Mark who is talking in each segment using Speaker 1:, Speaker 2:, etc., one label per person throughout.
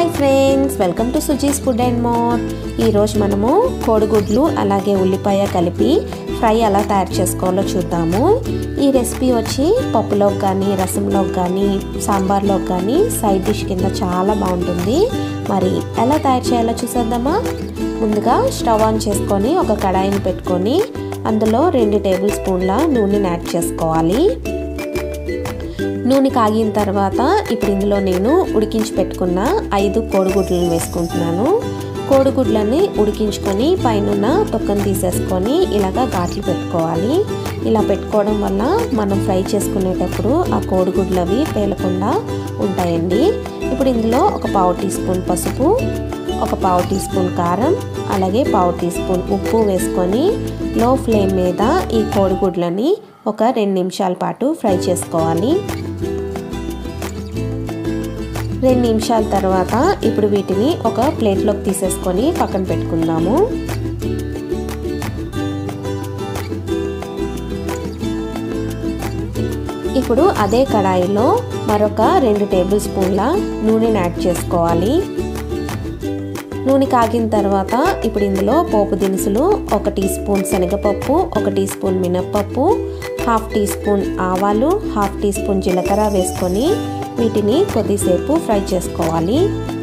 Speaker 1: hi friends welcome to Suji's food and more ఈరోజు మనము కోడిగుడ్లు అలాగే ఉల్లిపాయ కలిపి ఫ్రై ఎలా తయారు చేసుకోవాలో చూద్దాము ఈ రెసిపీ వచ్చి పప్పులోకి కానీ రసంలోకి కానీ సాంబార్లోకి కానీ సైడ్ డిష్ కింద చాలా బాగుంటుంది మరి ఎలా తయారు చేయాలో చూసేద్దామా ముందుగా స్టవ్ ఆన్ చేసుకొని ఒక కడాయిని పెట్టుకొని అందులో రెండు టేబుల్ స్పూన్ల నూనెని యాడ్ చేసుకోవాలి నూనె కాగిన తర్వాత ఇప్పుడు ఇందులో నేను ఉడికించి పెట్టుకున్న ఐదు కోడిగుడ్లను వేసుకుంటున్నాను కోడిగుడ్లని ఉడికించుకొని పైన తొక్కను తీసేసుకొని ఇలాగా ఘాట్లు పెట్టుకోవాలి ఇలా పెట్టుకోవడం వల్ల మనం ఫ్రై చేసుకునేటప్పుడు ఆ కోడిగుడ్లు అవి పేలకుండా ఉంటాయండి ఇప్పుడు ఇందులో ఒక పావు టీ స్పూన్ పసుపు ఒక పావు టీ స్పూన్ కారం అలాగే పావు టీ స్పూన్ ఉప్పు వేసుకొని లో ఫ్లేమ్ మీద ఈ కోడిగుడ్లని ఒక రెండు నిమిషాల పాటు ఫ్రై చేసుకోవాలి రెండు నిమిషాల తర్వాత ఇప్పుడు వీటిని ఒక ప్లేట్లోకి తీసేసుకొని పక్కన పెట్టుకుందాము ఇప్పుడు అదే కడాయిలో మరొక రెండు టేబుల్ స్పూన్ల నూనెని యాడ్ చేసుకోవాలి నూనె కాగిన తర్వాత ఇప్పుడు ఇందులో పోపు దినుసులు ఒక టీ స్పూన్ శనగపప్పు ఒక టీ స్పూన్ మినప్పప్పు హాఫ్ టీ స్పూన్ ఆవాలు హాఫ్ టీ స్పూన్ జీలకర్ర వేసుకొని వీటిని కొద్దిసేపు ఫ్రై చేసుకోవాలి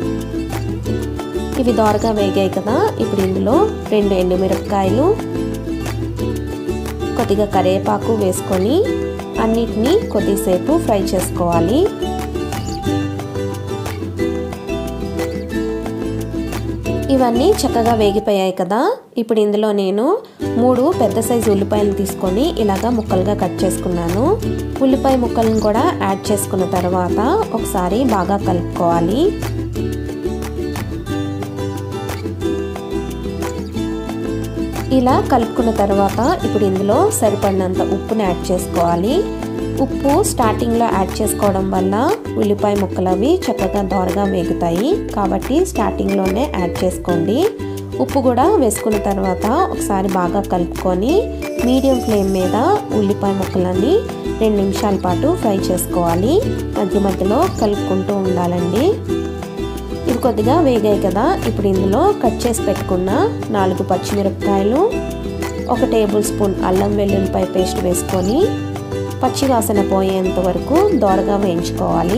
Speaker 1: ఇవి దోరగా వేగాయి కదా ఇప్పుడు ఇందులో రెండు ఎండుమిరపకాయలు కొద్దిగా కరివేపాకు వేసుకొని అన్నిటినీ కొద్దిసేపు ఫ్రై చేసుకోవాలి ఇవన్నీ చక్కగా వేగిపోయాయి కదా ఇప్పుడు ఇందులో నేను మూడు పెద్ద సైజు ఉల్లిపాయలు తీసుకొని ఇలాగా ముక్కలుగా కట్ చేసుకున్నాను ఉల్లిపాయ ముక్కలను కూడా యాడ్ చేసుకున్న తర్వాత ఒకసారి బాగా కలుపుకోవాలి ఇలా కలుపుకున్న తర్వాత ఇప్పుడు ఇందులో సరిపడినంత ఉప్పుని యాడ్ చేసుకోవాలి ఉప్పు స్టార్టింగ్లో యాడ్ చేసుకోవడం వల్ల ఉల్లిపాయ ముక్కలు అవి చక్కగా దోరగా వేగుతాయి కాబట్టి స్టార్టింగ్లోనే యాడ్ చేసుకోండి ఉప్పు కూడా వేసుకున్న తర్వాత ఒకసారి బాగా కలుపుకొని మీడియం ఫ్లేమ్ మీద ఉల్లిపాయ ముక్కలన్నీ రెండు నిమిషాల పాటు ఫ్రై చేసుకోవాలి మధ్య మధ్యలో కలుపుకుంటూ ఉండాలండి ఇవి కొద్దిగా వేగాయి కదా ఇప్పుడు ఇందులో కట్ చేసి పెట్టుకున్న నాలుగు పచ్చిమిరపకాయలు ఒక టేబుల్ స్పూన్ అల్లం వెల్లుల్లిపాయ పేస్ట్ వేసుకొని పచ్చి వాసన పోయేంత వరకు దోరగా వేయించుకోవాలి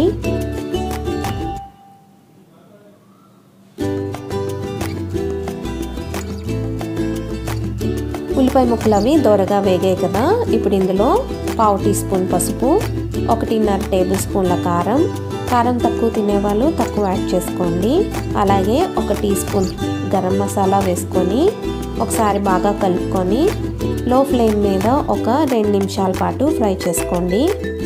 Speaker 1: ఉల్లిపాయ ముక్కలు అవి దోరగా వేగాయి కదా ఇప్పుడు ఇందులో పావు టీ స్పూన్ పసుపు ఒకటిన్నర టేబుల్ స్పూన్ల కారం కారం తక్కువ తినేవాళ్ళు తక్కువ యాడ్ చేసుకోండి అలాగే ఒక టీ స్పూన్ గరం మసాలా వేసుకొని ఒకసారి బాగా కలుపుకొని లో ఫ్లేమ్ మీద ఒక రెండు నిమిషాల పాటు ఫ్రై చేసుకోండి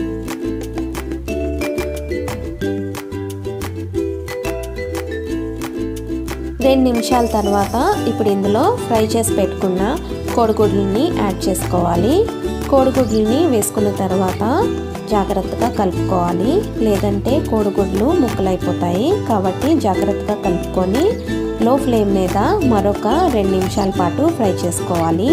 Speaker 1: రెండు నిమిషాల తర్వాత ఇప్పుడు ఇందులో ఫ్రై చేసి పెట్టుకున్న కోడిగుడ్లని యాడ్ చేసుకోవాలి కోడిగుడ్లని వేసుకున్న తర్వాత జాగ్రత్తగా కలుపుకోవాలి లేదంటే కోడిగుడ్లు ముక్కలైపోతాయి కాబట్టి జాగ్రత్తగా కలుపుకొని లో ఫ్లేమ్ మీద మరొక రెండు నిమిషాల పాటు ఫ్రై చేసుకోవాలి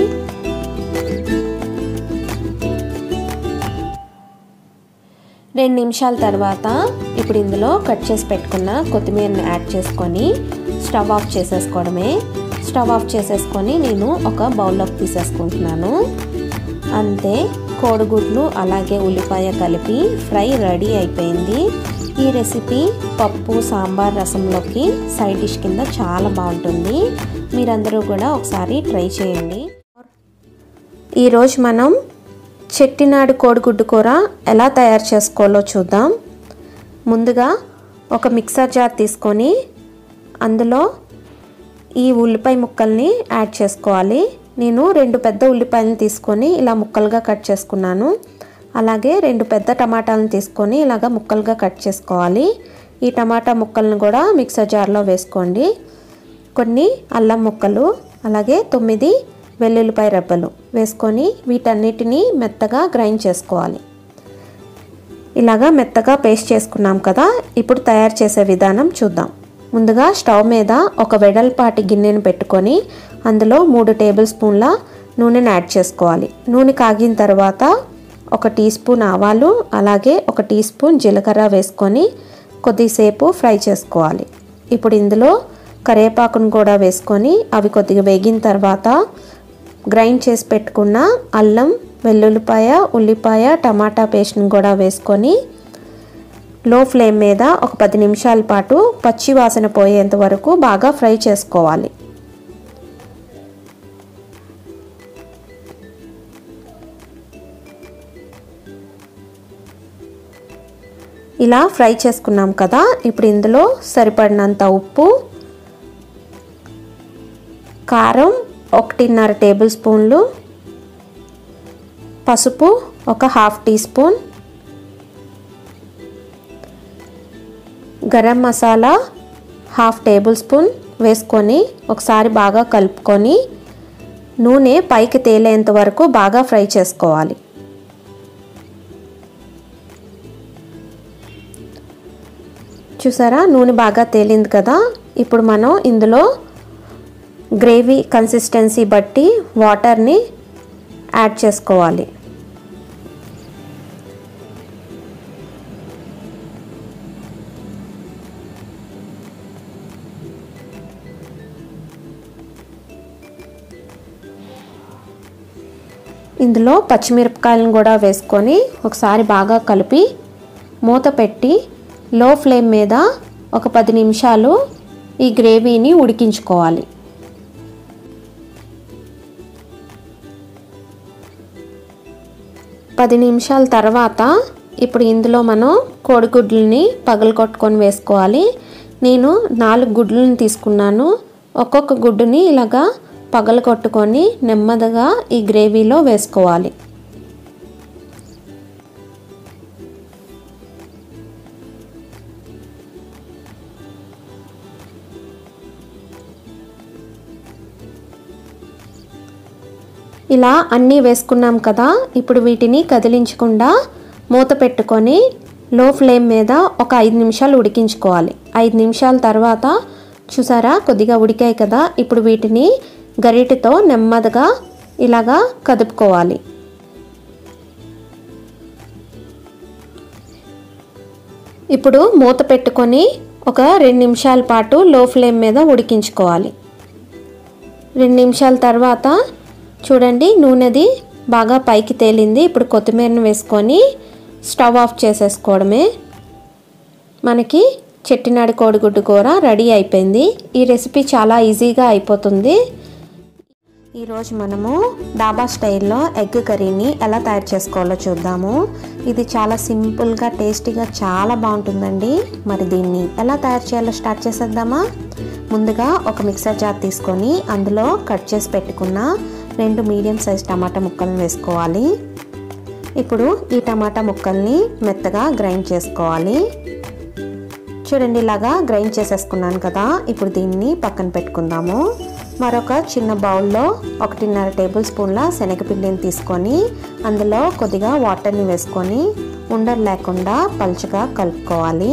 Speaker 1: రెండు నిమిషాల తర్వాత ఇప్పుడు ఇందులో కట్ చేసి పెట్టుకున్న కొత్తిమీరని యాడ్ చేసుకొని స్టవ్ ఆఫ్ చేసేసుకోవడమే స్టవ్ ఆఫ్ చేసేసుకొని నేను ఒక బౌల్లోకి తీసేసుకుంటున్నాను అంతే కోడిగుడ్లు అలాగే ఉల్లిపాయ కలిపి ఫ్రై రెడీ అయిపోయింది ఈ రెసిపీ పప్పు సాంబార్ రసంలోకి సైడ్ డిష్ కింద చాలా బాగుంటుంది మీరందరూ కూడా ఒకసారి ట్రై చేయండి ఈరోజు మనం చెట్టినాడు కోడిగుడ్డు కూర ఎలా తయారు చేసుకోవాలో చూద్దాం ముందుగా ఒక మిక్సర్ జార్ తీసుకొని అందులో ఈ ఉల్లిపాయ ముక్కల్ని యాడ్ చేసుకోవాలి నేను రెండు పెద్ద ఉల్లిపాయలను తీసుకొని ఇలా ముక్కలుగా కట్ చేసుకున్నాను అలాగే రెండు పెద్ద టమాటాలను తీసుకొని ఇలాగ ముక్కలుగా కట్ చేసుకోవాలి ఈ టమాటా ముక్కలను కూడా మిక్సర్ జార్లో వేసుకోండి కొన్ని అల్లం ముక్కలు అలాగే తొమ్మిది వెల్లుల్లిపాయ రెబ్బలు వేసుకొని వీటన్నిటిని మెత్తగా గ్రైండ్ చేసుకోవాలి ఇలాగా మెత్తగా పేస్ట్ చేసుకున్నాం కదా ఇప్పుడు తయారు చేసే విధానం చూద్దాం ముందుగా స్టవ్ మీద ఒక వెడల్పాటి గిన్నెను పెట్టుకొని అందులో మూడు టేబుల్ స్పూన్ల నూనెను యాడ్ చేసుకోవాలి నూనె కాగిన తర్వాత ఒక టీ స్పూన్ ఆవాలు అలాగే ఒక టీ స్పూన్ జీలకర్ర వేసుకొని కొద్దిసేపు ఫ్రై చేసుకోవాలి ఇప్పుడు ఇందులో కరివేపాకును కూడా వేసుకొని అవి కొద్దిగా వేగిన తర్వాత గ్రైండ్ చేసి పెట్టుకున్న అల్లం వెల్లుల్లిపాయ ఉల్లిపాయ టమాటా పేస్ట్ని కూడా వేసుకొని లో ఫ్లేమ్ మీద ఒక పది నిమిషాల పాటు పచ్చి వాసన పోయేంత వరకు బాగా ఫ్రై చేసుకోవాలి ఇలా ఫ్రై చేసుకున్నాం కదా ఇప్పుడు ఇందులో సరిపడినంత ఉప్పు కారం ఒకటిన్నర టేబుల్ స్పూన్లు పసుపు ఒక half teaspoon garam masala half tablespoon వేసుకొని ఒకసారి బాగా కలుపుకొని నూనె పైకి తేలేంత వరకు బాగా ఫ్రై చేసుకోవాలి చూసారా నూనె బాగా తేలింది కదా ఇప్పుడు మనం ఇందులో గ్రేవీ కన్సిస్టెన్సీ బట్టి వాటర్ని యాడ్ చేసుకోవాలి ఇందులో పచ్చిమిరపకాయలను కూడా వేసుకొని ఒకసారి బాగా కలిపి మూత పెట్టి లో ఫ్లేమ్ మీద ఒక పది నిమిషాలు ఈ గ్రేవీని ఉడికించుకోవాలి పది నిమిషాల తర్వాత ఇప్పుడు ఇందులో మనం కోడిగుడ్లని పగలగొట్టుకొని వేసుకోవాలి నేను నాలుగు గుడ్లను తీసుకున్నాను ఒక్కొక్క గుడ్డుని ఇలాగా పగలగొట్టుకొని నెమ్మదిగా ఈ గ్రేవీలో వేసుకోవాలి ఇలా అన్నీ వేసుకున్నాం కదా ఇప్పుడు వీటిని కదిలించకుండా మూత పెట్టుకొని లో ఫ్లేమ్ మీద ఒక ఐదు నిమిషాలు ఉడికించుకోవాలి ఐదు నిమిషాల తర్వాత చూసారా కొద్దిగా ఉడికాయి కదా ఇప్పుడు వీటిని గరిటెతో నెమ్మదిగా ఇలాగా కదుపుకోవాలి ఇప్పుడు మూత పెట్టుకొని ఒక రెండు నిమిషాల పాటు లో ఫ్లేమ్ మీద ఉడికించుకోవాలి రెండు నిమిషాల తర్వాత చూడండి నూనెది బాగా పైకి తేలింది ఇప్పుడు కొత్తిమీరను వేసుకొని స్టవ్ ఆఫ్ చేసేసుకోవడమే మనకి చెట్టినాడి కోడిగుడ్డు కూర రెడీ అయిపోయింది ఈ రెసిపీ చాలా ఈజీగా అయిపోతుంది ఈరోజు మనము డాబా స్టైల్లో ఎగ్ కర్రీని ఎలా తయారు చేసుకోవాలో చూద్దాము ఇది చాలా సింపుల్గా టేస్టీగా చాలా బాగుంటుందండి మరి దీన్ని ఎలా తయారు చేయాలో స్టార్ట్ చేసేద్దామా ముందుగా ఒక మిక్సర్ జార్ తీసుకొని అందులో కట్ చేసి పెట్టుకున్న రెండు మీడియం సైజ్ టమాటా ముక్కలను వేసుకోవాలి ఇప్పుడు ఈ టమాటా ముక్కల్ని మెత్తగా గ్రైండ్ చేసుకోవాలి చూడండి ఇలాగా గ్రైండ్ చేసేసుకున్నాను కదా ఇప్పుడు దీన్ని పక్కన పెట్టుకుందాము మరొక చిన్న బౌల్లో ఒకటిన్నర టేబుల్ స్పూన్ల శనగపిండిని తీసుకొని అందులో కొద్దిగా వాటర్ని వేసుకొని ఉండలు లేకుండా పలుచగా కలుపుకోవాలి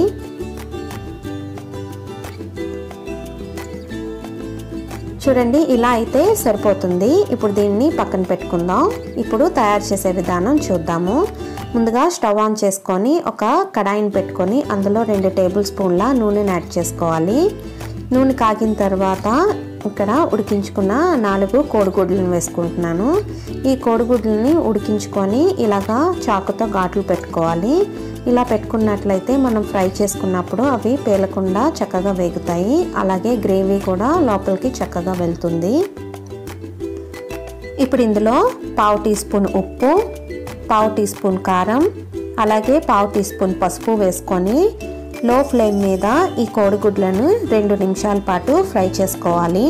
Speaker 1: చూడండి ఇలా అయితే సరిపోతుంది ఇప్పుడు దీన్ని పక్కన పెట్టుకుందాం ఇప్పుడు తయారు చేసే విధానం చూద్దాము ముందుగా స్టవ్ ఆన్ చేసుకొని ఒక కడాయిని పెట్టుకొని అందులో రెండు టేబుల్ స్పూన్ల నూనెని యాడ్ చేసుకోవాలి నూనె కాగిన తర్వాత ఇక్కడ ఉడికించుకున్న నాలుగు కోడిగుడ్లను వేసుకుంటున్నాను ఈ కోడిగుడ్లని ఉడికించుకొని ఇలాగా చాకుతో ఘాట్లు పెట్టుకోవాలి ఇలా పెట్టుకున్నట్లయితే మనం ఫ్రై చేసుకున్నప్పుడు అవి పేలకుండా చక్కగా వేగుతాయి అలాగే గ్రేవీ కూడా లోపలికి చక్కగా వెళ్తుంది ఇప్పుడు ఇందులో పావు టీ స్పూన్ ఉప్పు పావు టీ స్పూన్ కారం అలాగే పావు టీ స్పూన్ పసుపు వేసుకొని లో ఫ్లేమ్ మీద ఈ కోడిగుడ్లను రెండు నిమిషాల పాటు ఫ్రై చేసుకోవాలి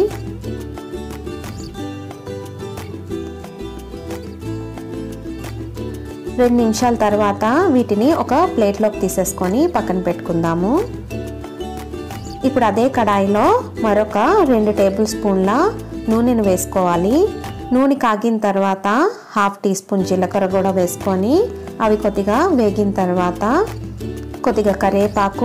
Speaker 1: రెండు నిమిషాల తర్వాత వీటిని ఒక ప్లేట్లోకి తీసేసుకొని పక్కన పెట్టుకుందాము ఇప్పుడు అదే కడాయిలో మరొక రెండు టేబుల్ స్పూన్ల నూనెను వేసుకోవాలి నూనె కాగిన తర్వాత హాఫ్ టీ స్పూన్ జీలకర్ర కూడా వేసుకొని అవి కొద్దిగా వేగిన తర్వాత కొద్దిగా కరివేపాకు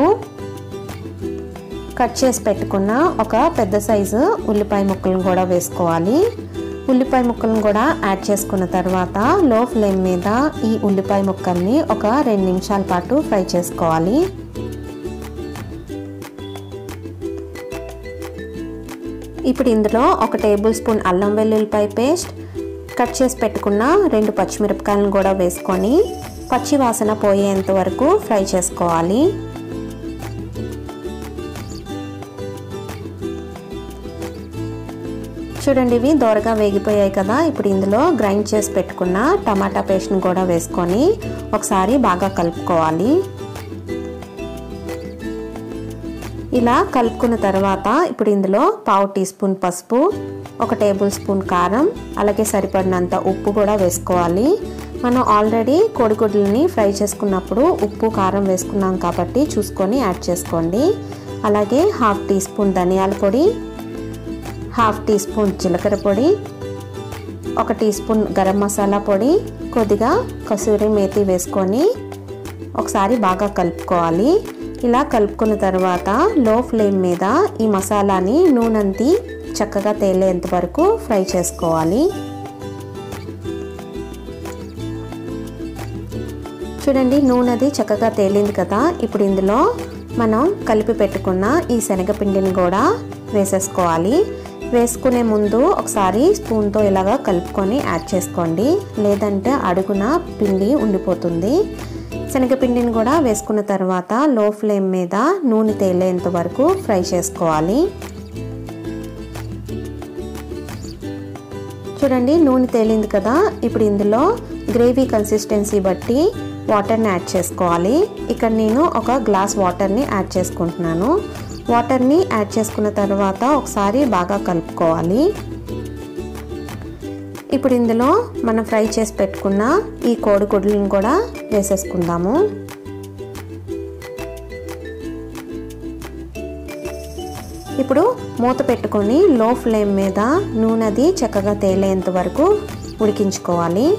Speaker 1: కట్ చేసి పెట్టుకున్న ఒక పెద్ద సైజు ఉల్లిపాయ ముక్కలను కూడా వేసుకోవాలి ఉల్లిపాయ ముక్కలను కూడా యాడ్ చేసుకున్న తర్వాత లో ఫ్లేమ్ మీద ఈ ఉల్లిపాయ ముక్కల్ని ఒక రెండు నిమిషాల పాటు ఫ్రై చేసుకోవాలి ఇప్పుడు ఇందులో ఒక టేబుల్ స్పూన్ అల్లం వెల్లుల్లిపాయ పేస్ట్ కట్ చేసి పెట్టుకున్న రెండు పచ్చిమిరపకాయలను కూడా వేసుకొని పచ్చి వాసన పోయేంత వరకు ఫ్రై చేసుకోవాలి చూడండి ఇవి దోరగా వేగిపోయాయి కదా ఇప్పుడు ఇందులో గ్రైండ్ చేసి పెట్టుకున్న టమాటా పేస్ట్ని కూడా వేసుకొని ఒకసారి బాగా కలుపుకోవాలి ఇలా కలుపుకున్న తర్వాత ఇప్పుడు ఇందులో పావు టీ స్పూన్ పసుపు ఒక టేబుల్ స్పూన్ కారం అలాగే సరిపడినంత ఉప్పు కూడా వేసుకోవాలి మనం ఆల్రెడీ కోడిగుడ్లని ఫ్రై చేసుకున్నప్పుడు ఉప్పు కారం వేసుకున్నాం కాబట్టి చూసుకొని యాడ్ చేసుకోండి అలాగే హాఫ్ టీ స్పూన్ ధనియాల పొడి హాఫ్ టీ స్పూన్ జీలకర్ర పొడి ఒక టీ స్పూన్ గరం మసాలా పొడి కొద్దిగా కసూరి మేతి వేసుకొని ఒకసారి బాగా కలుపుకోవాలి ఇలా కలుపుకున్న తర్వాత లో ఫ్లేమ్ మీద ఈ మసాలాని నూనెంతి చక్కగా తేలేంత వరకు ఫ్రై చేసుకోవాలి చూడండి నూనెది చక్కగా తేలింది కదా ఇప్పుడు ఇందులో మనం కలిపి పెట్టుకున్న ఈ శనగపిండిని కూడా వేసేసుకోవాలి వేసుకునే ముందు ఒకసారి స్పూన్తో ఇలాగా కలుపుకొని యాడ్ చేసుకోండి లేదంటే అడుగున పిండి ఉండిపోతుంది శనగపిండిని కూడా వేసుకున్న తర్వాత లో ఫ్లేమ్ మీద నూనె తేలేంత వరకు ఫ్రై చేసుకోవాలి చూడండి నూనె తేలింది కదా ఇప్పుడు ఇందులో గ్రేవీ కన్సిస్టెన్సీ బట్టి వాటర్ని యాడ్ చేసుకోవాలి ఇక్కడ నేను ఒక గ్లాస్ వాటర్ని యాడ్ చేసుకుంటున్నాను వాటర్ని యాడ్ చేసుకున్న తర్వాత ఒకసారి బాగా కలుపుకోవాలి ఇప్పుడు ఇందులో మనం ఫ్రై చేసి పెట్టుకున్న ఈ కోడిగుడ్లను కూడా వేసేసుకుందాము ఇప్పుడు మూత పెట్టుకొని లో ఫ్లేమ్ మీద నూనెది చక్కగా తేలేంత వరకు ఉడికించుకోవాలి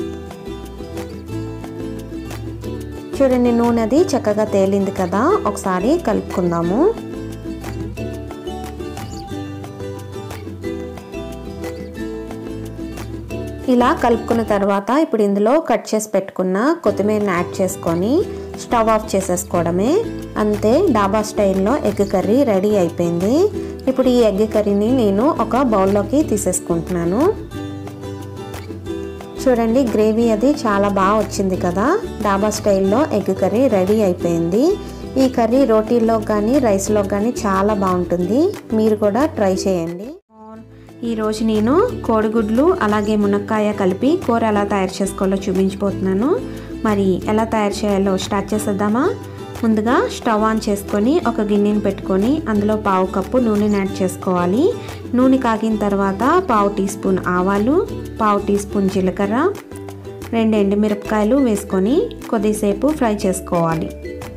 Speaker 1: చూడండి నూనెది చక్కగా తేలింది కదా ఒకసారి కలుపుకుందాము ఇలా కలుపుకున్న తర్వాత ఇప్పుడు ఇందులో కట్ చేసి పెట్టుకున్న కొత్తిమీరని యాడ్ చేసుకొని స్టవ్ ఆఫ్ చేసేసుకోవడమే అంతే డాబా స్టైల్లో ఎగ్ కర్రీ రెడీ అయిపోయింది ఇప్పుడు ఈ ఎగ్ కర్రీని నేను ఒక బౌల్లోకి తీసేసుకుంటున్నాను చూడండి గ్రేవీ అది చాలా బాగా వచ్చింది కదా డాబా స్టైల్లో ఎగ్ కర్రీ రెడీ అయిపోయింది ఈ కర్రీ రోటీల్లో కానీ రైస్లో కానీ చాలా బాగుంటుంది మీరు కూడా ట్రై చేయండి ఈరోజు నేను కోడిగుడ్లు అలాగే మునక్కాయ కలిపి కూర ఎలా తయారు చేసుకోవాలో చూపించిపోతున్నాను మరి ఎలా తయారు చేయాలో స్టార్ట్ చేసేద్దామా ముందుగా స్టవ్ ఆన్ చేసుకొని ఒక గిన్నెని పెట్టుకొని అందులో పావు కప్పు నూనెని యాడ్ చేసుకోవాలి నూనె కాగిన తర్వాత పావు టీ స్పూన్ ఆవాలు పావు టీ స్పూన్ జీలకర్ర రెండు ఎండుమిరపకాయలు వేసుకొని కొద్దిసేపు ఫ్రై చేసుకోవాలి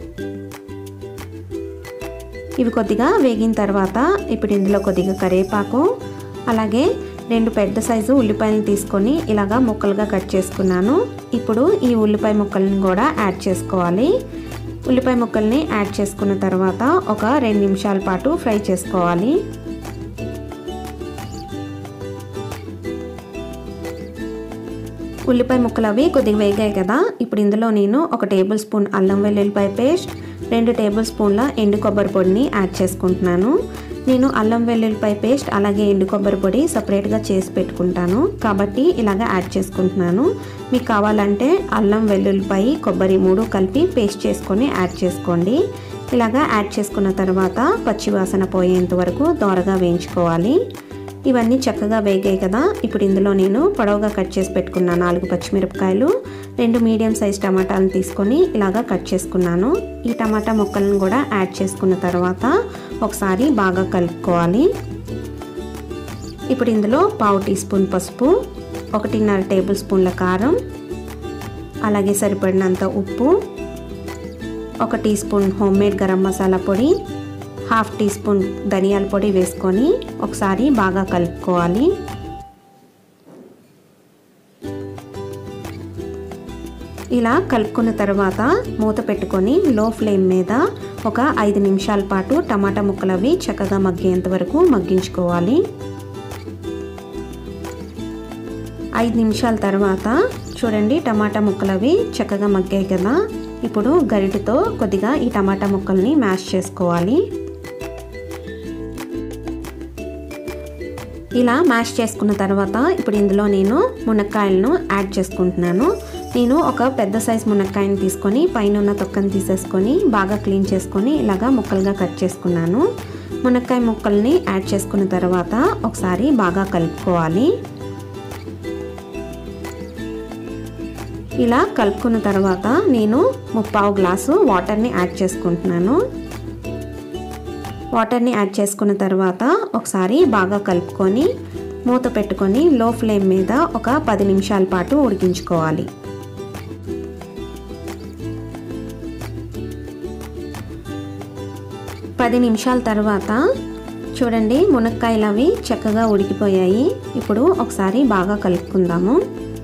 Speaker 1: ఇవి కొద్దిగా వేగిన తర్వాత ఇప్పుడు ఇందులో కొద్దిగా కరివేపాకు అలాగే రెండు పెద్ద సైజు ఉల్లిపాయలను తీసుకొని ఇలాగా ముక్కలుగా కట్ చేసుకున్నాను ఇప్పుడు ఈ ఉల్లిపాయ ముక్కలను కూడా యాడ్ చేసుకోవాలి ఉల్లిపాయ ముక్కల్ని యాడ్ చేసుకున్న తర్వాత ఒక రెండు నిమిషాల పాటు ఫ్రై చేసుకోవాలి ఉల్లిపాయ ముక్కలు అవి కొద్దిగా వేగాయి కదా ఇప్పుడు ఇందులో నేను ఒక టేబుల్ స్పూన్ అల్లం వెల్లుల్లిపాయ పేస్ట్ రెండు టేబుల్ స్పూన్ల ఎండు కొబ్బరి పొడిని యాడ్ చేసుకుంటున్నాను నేను అల్లం వెల్లుల్లిపాయ పేస్ట్ అలాగే ఎండు కొబ్బరి పొడి సపరేట్గా చేసి పెట్టుకుంటాను కాబట్టి ఇలాగ యాడ్ చేసుకుంటున్నాను మీకు కావాలంటే అల్లం వెల్లుల్లిపాయ కొబ్బరి మూడు కలిపి పేస్ట్ చేసుకొని యాడ్ చేసుకోండి ఇలాగా యాడ్ చేసుకున్న తర్వాత పచ్చివాసన పోయేంత వరకు దోరగా వేయించుకోవాలి ఇవన్నీ చక్కగా వేగాయి కదా ఇప్పుడు ఇందులో నేను పొడవుగా కట్ చేసి పెట్టుకున్న నాలుగు పచ్చిమిరపకాయలు రెండు మీడియం సైజ్ టమాటాలను తీసుకొని ఇలాగా కట్ చేసుకున్నాను ఈ టమాటా ముక్కలను కూడా యాడ్ చేసుకున్న తర్వాత ఒకసారి బాగా కలుపుకోవాలి ఇప్పుడు ఇందులో పావు టీ స్పూన్ పసుపు ఒకటిన్నర టేబుల్ స్పూన్ల కారం అలాగే సరిపడినంత ఉప్పు ఒక teaspoon homemade garam masala పొడి హాఫ్ టీ స్పూన్ ధనియాల పొడి వేసుకొని ఒకసారి బాగా కలుపుకోవాలి ఇలా కలుపుకున్న తర్వాత మూత పెట్టుకొని లో ఫ్లేమ్ మీద ఒక ఐదు నిమిషాల పాటు టమాటా ముక్కలు అవి చక్కగా మగ్గేంత వరకు మగ్గించుకోవాలి ఐదు నిమిషాల తర్వాత చూడండి టమాటా ముక్కలు అవి చక్కగా మగ్గాయి కదా ఇప్పుడు గరిటెతో కొద్దిగా ఈ టమాటా ముక్కల్ని మ్యాష్ చేసుకోవాలి ఇలా మ్యాష్ చేసుకున్న తర్వాత ఇప్పుడు ఇందులో నేను మునక్కాయలను యాడ్ చేసుకుంటున్నాను నేను ఒక పెద్ద సైజ్ మునక్కాయని తీసుకొని పైన ఉన్న తొక్కని తీసేసుకొని బాగా క్లీన్ చేసుకొని ఇలాగా ముక్కలుగా కట్ చేసుకున్నాను మునక్కాయ ముక్కల్ని యాడ్ చేసుకున్న తర్వాత ఒకసారి బాగా కలుపుకోవాలి ఇలా కలుపుకున్న తర్వాత నేను ముప్పావు గ్లాసు వాటర్ని యాడ్ చేసుకుంటున్నాను వాటర్ని యాడ్ చేసుకున్న తర్వాత ఒకసారి బాగా కలుపుకొని మూత పెట్టుకొని లో ఫ్లేమ్ మీద ఒక పది నిమిషాల పాటు ఉడికించుకోవాలి పది నిమిషాల తర్వాత చూడండి మునక్కాయలు అవి చక్కగా ఉడికిపోయాయి ఇప్పుడు ఒకసారి బాగా కలుపుకుందాము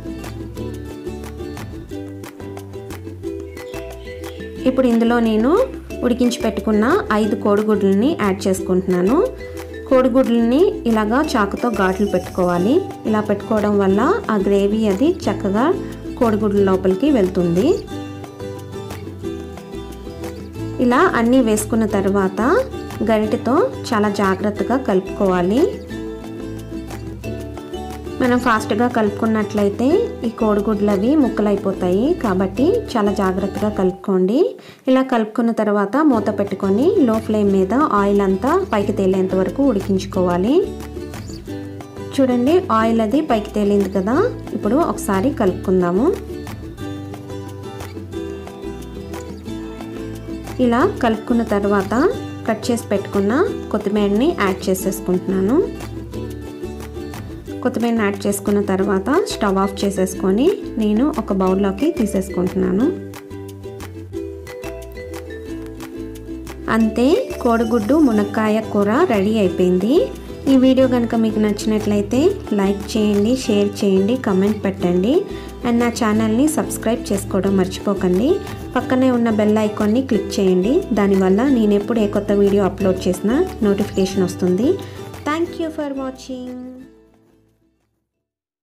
Speaker 1: ఇప్పుడు ఇందులో నేను ఉడికించి పెట్టుకున్న ఐదు కోడిగుడ్లని యాడ్ చేసుకుంటున్నాను కోడిగుడ్లని ఇలాగా చాకుతో ఘాట్లు పెట్టుకోవాలి ఇలా పెట్టుకోవడం వల్ల ఆ గ్రేవీ అది చక్కగా కోడిగుడ్ల లోపలికి వెళ్తుంది ఇలా అన్నీ వేసుకున్న తర్వాత గరిటెతో చాలా జాగ్రత్తగా కలుపుకోవాలి మనం ఫాస్ట్గా కలుపుకున్నట్లయితే ఈ కోడిగుడ్లు అవి ముక్కలైపోతాయి కాబట్టి చాలా జాగ్రత్తగా కలుపుకోండి ఇలా కలుపుకున్న తర్వాత మూత పెట్టుకొని లో ఫ్లేమ్ మీద ఆయిల్ అంతా పైకి తేలేంత వరకు ఉడికించుకోవాలి చూడండి ఆయిల్ అది పైకి తేలింది కదా ఇప్పుడు ఒకసారి కలుపుకుందాము ఇలా కలుపుకున్న తర్వాత కట్ చేసి పెట్టుకున్న కొత్తిమీరని యాడ్ చేసేసుకుంటున్నాను కొత్తిమీరని యాడ్ చేసుకున్న తర్వాత స్టవ్ ఆఫ్ చేసేసుకొని నేను ఒక బౌల్లోకి తీసేసుకుంటున్నాను అంతే కోడిగుడ్డు మునక్కాయ కూర రెడీ అయిపోయింది ఈ వీడియో కనుక మీకు నచ్చినట్లయితే లైక్ చేయండి షేర్ చేయండి కమెంట్ పెట్టండి అండ్ నా ఛానల్ని సబ్స్క్రైబ్ చేసుకోవడం మర్చిపోకండి పక్కనే ఉన్న బెల్ ఐకాన్ని క్లిక్ చేయండి దానివల్ల నేను ఎప్పుడు ఏ కొత్త వీడియో అప్లోడ్ చేసినా నోటిఫికేషన్ వస్తుంది థ్యాంక్ యూ ఫర్ వాచింగ్